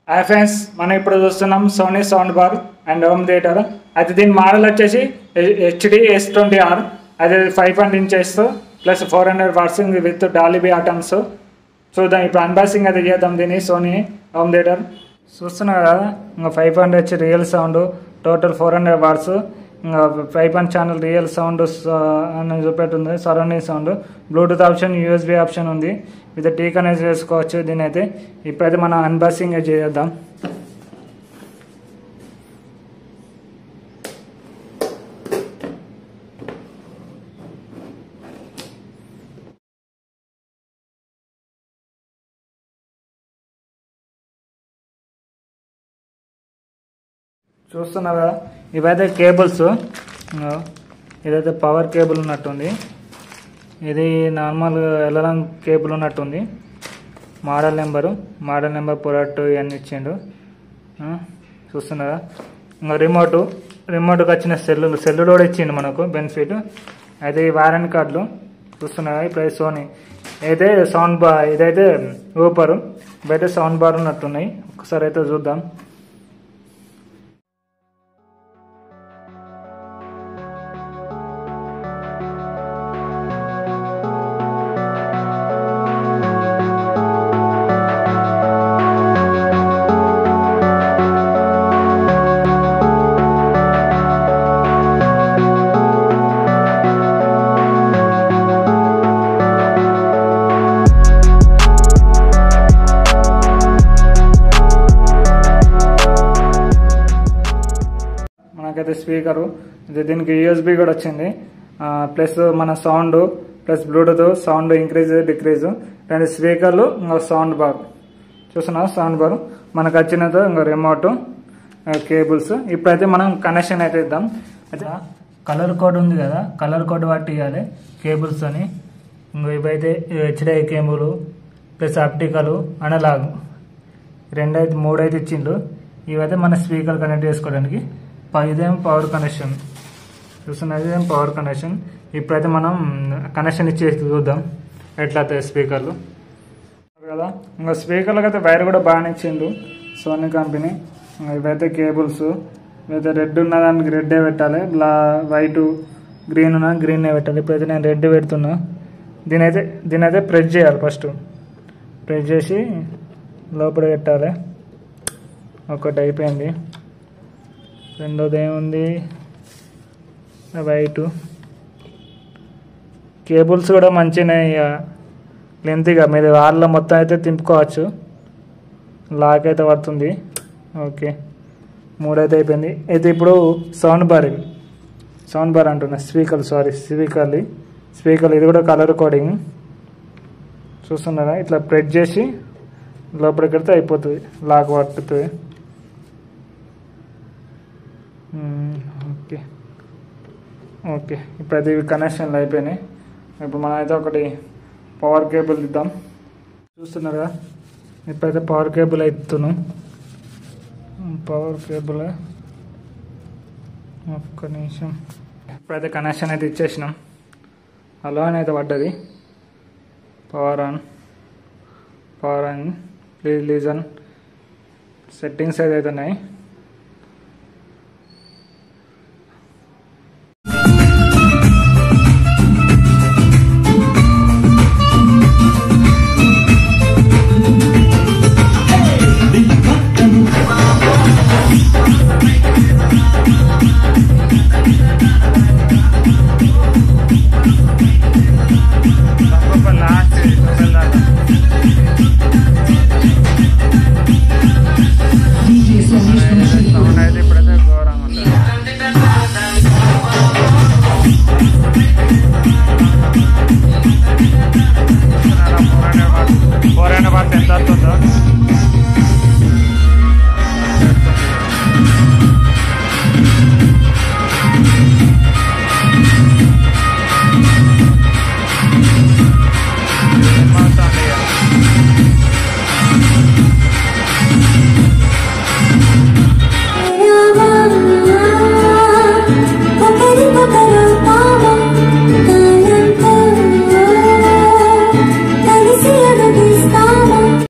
hi friends మనం ఇప్పుడు చూస్తున్నాం Sony sound bar and home theatre అయితే దీని మోడల్ వచ్చేసి హెచ్డి ఎస్ ట్వంటీ ఆర్ అది five hundred inches plus four hundred watts with Dolby Atmos చూద్దాం ఇప్పుడు అన్బాక్సింగ్ అది చేద్దాం దీన్ని సోనీ హోమ్ థియేటర్ చూస్తున్నారు కదా ఇంకా ఫైవ్ హండ్రెడ్ వచ్చి real sound total four hundred watts ఇంకా five point channel real sound అని చూపెట్టుంది surrounding sound bluetooth option USB option ఉంది విత్ టీ కనెక్ట్ చేసుకోవచ్చు దీని అయితే ఇప్పుడైతే మనం అన్బాక్సింగ్ చేద్దాం చూస్తున్నారు కదా ఇవైతే కేబుల్స్ ఇంగో ఇదైతే పవర్ కేబుల్ ఉన్నట్టుంది ఇది నార్మల్ ఎల్ఎల్ఎం కేబుల్ ఉన్నట్టుంది model number model number product ఇవన్నీ ఇచ్చిండు ఆ, చూస్తున్నారా ఇంకా రిమోట్ రిమోట్కి వచ్చిన సెల్లు సెల్లు కూడా ఇచ్చిండు మనకు బెనిఫిట్ అయితే ఈ వారంటీ కార్డులు చూస్తున్నారా ఇప్పుడు సోనీ అయితే సౌండ్ బా ఇదైతే ఊపరు బయట సౌండ్ బార్ ఉన్నట్టున్నాయి ఒకసారి అయితే చూద్దాం మనకైతే స్పీకరు ఇది దీనికి యూఎస్బి కూడా వచ్చింది ప్లస్ మన sound plus bluetooth sound increase decrease రెండు స్పీకర్లు ఇంకా సౌండ్ బార్ చూస్తున్నావు సౌండ్ బార్ మనకు వచ్చినతో ఇంకా రిమోట్ కేబుల్స్ ఇప్పుడైతే మనం కనెక్షన్ అయితే ఇద్దాం అయితే కలర్ కోడ్ ఉంది కదా కలర్ కోడ్ బట్టి ఇవ్వాలి కేబుల్స్ అని ఇంకో ఇవైతే HDI cable plus optical analogue రెండైతే మూడైతే ఇచ్చిండు ఇవైతే మన స్పీకర్ కనెక్ట్ చేసుకోవడానికి ప- ఇదేం పవర్ కనెక్షన్ చూస్తున్నది ఇదేం పవర్ కనెక్షన్ ఇప్పుడైతే మనం కనెక్షన్ ఇచ్చేసి చూద్దాం ఎట్లా అవుతాయి స్పీకర్లు కదా ఇంకా స్పీకర్లకు అయితే వైర్ కూడా బాగానే ఇచ్చిండు సోనీ కంపెనీ ఇంకా ఇవైతే కేబుల్స్ ఇవైతే రెడ్ ఉన్న దానికి రెడ్డే పెట్టాలి బ్లా వైట్ గ్రీన్ ఉన్న గ్రీన్ పెట్టాలి ఇప్పుడైతే నేను రెడ్ పెడుతున్నా దీని అయితే దీని అయితే ప్రెస్ చేయాలి ఫస్ట్ ప్రెస్ చేసి లోపల పెట్టాలి ఒకటి అయిపోయింది రెండోది ఏముంది వైట్ కేబుల్స్ కూడా మంచిగా ఇక లెంత్గా మీరు వాళ్ళ మొత్తం అయితే తింపుకోవచ్చు లాక్ అయితే పడుతుంది ఓకే మూడైతే అయిపోయింది అయితే ఇప్పుడు సౌండ్ బార్ ఇవి సౌండ్ బార్ అంటున్నా స్పీకర్ సారీ స్పీకర్లు స్పీకర్లు ఇది కూడా కలర్ కోడింగ్ చూస్తున్నారా ఇట్లా ప్రెస్ చేసి లోపలికి పెడితే అయిపోతుంది లాక్ పట్టుతుంది మ్మ్, ఓకే ఓకే ఇప్పుడైతే ఇవి కనెక్షన్లు అయిపోయినాయి ఇప్పుడు మనం అయితే ఒకటి పవర్ కేబుల్ ఇద్దాం చూస్తున్నారుగా ఇప్పుడైతే పవర్ కేబుల్ ఎత్తున్నాం పవర్ కేబుల్ ఒక్క నిమిషం ఇప్పుడైతే కనెక్షన్ అయితే ఇచ్చేసినాం హలో అని అయితే పడ్డది power on power on please లీజన్ సెట్టింగ్స్ అయితే ఉన్నాయి